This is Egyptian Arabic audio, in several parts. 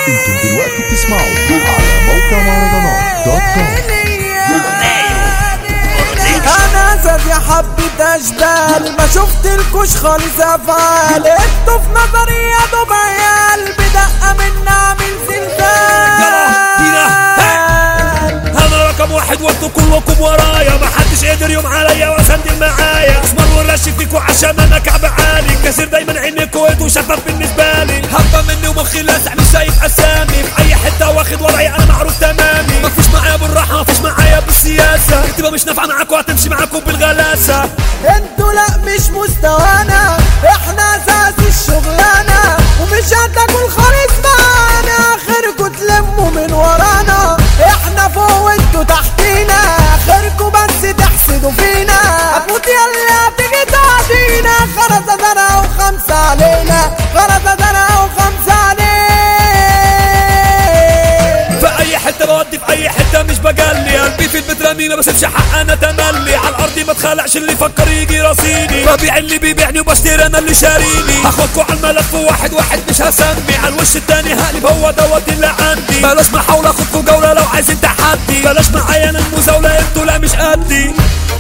انتم دلوقتي بتسمعوا على موقع مهرجانات دوت كوم انا زاد يا حبة اشبال ما شفتلكوش خالص افعال انتوا في نظري يا دوب عيال بدقة من عامل زلزال انا رقم واحد وانتوا كلكم ورايا ما حدش قدر يوم عليا وسند معايا اسمر ورش فيكوا عشان انا كعب عالي كسر دايما عينكوا انتوا شفاف بالنسبه لي هبه مني ومخي لاسع مش شايف اسامي في اي حته واخد وضعي انا معروف تمامي مفيش معايا بالراحه مفيش معايا بالسياسه تبقى مش نافعه معاكوا هتمشي معاكم بالغلاسه انتوا لا مش مستوانا احنا اساس الشغلانة ومش هتاكل خالص معانا اخركوا تلموا من ورانا احنا فوق وانتوا تحتينا اخركوا بس تحسدوا فينا هتموت يلا تيجي تعدينا خرزة انا وخمسة علينا خرزة انا وخمسة علينا في اي حته بودي في اي حته مش بجلي قلبي في البيت رامي ما بسيبش حق انا تملي على الارض ما تخلعش اللي يفكر يجي رصيدي ببيع اللي بيبيعني وبشتري انا اللي شاريني هاخدكوا على الملف واحد واحد مش هسمي على الوش التاني هقلب هو دوت اللي عندي بلاش محاولة اخدكوا جولة لو عايزين تحدي بلاش معايا انا المزاولة انتوا لا مش قدي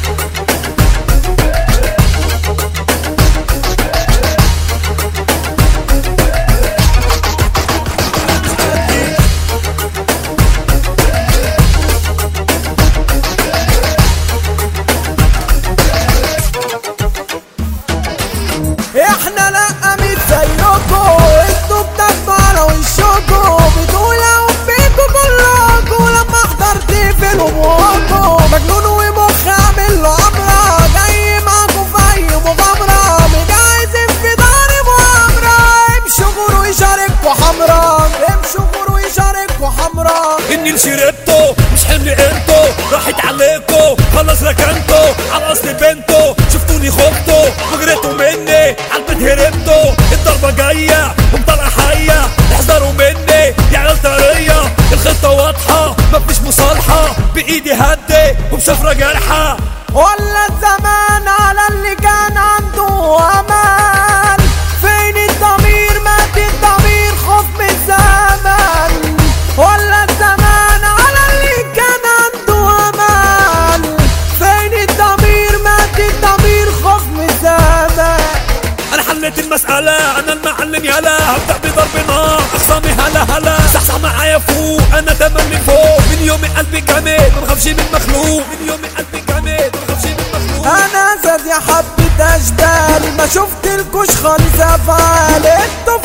احنا لا مش زيكم انتوا بتاخدوا على وشكم بتقولوا بيكوا كلكم لما حضرت فين وبوكم مجنون ومخ عامل له عمرة جاي معاكم في اي مغامرة مجهزين في دار مؤامرة امشوا غوروا يشاركوا حمرا امشوا غوروا يشاركوا حمرا اني شربته مش حمل انتو راحت عليكو خلص ركنتو على اصل بنتو شفتوني خبتو وجريتوا مني عالبيت هربتو الضربة جاية ومطلقة حية احذروا مني يا عيال طرية الخطة واضحة مفيش مصالحة بايدي هدي وبشفرة جارحة ولا الزمان على اللي كان عنده امان فين الضمير مات الضمير خوف من الزمن ولا الزمان على اللي كان عنده امان فين الضمير مات الضمير خوف من الزمن انا حليت المسألة انا المعلم يلا هبدأ بضرب نار اخصامي هلا هلا صحصح معايا فوق انا تملي فوق من يومي قلبي جامد ما بخافش من مخلوق من يومي قلبي جامد ما بخافش من مخلوق انا زاد يا حبة اشبال ما شفتلكوش خالص افعال انتوا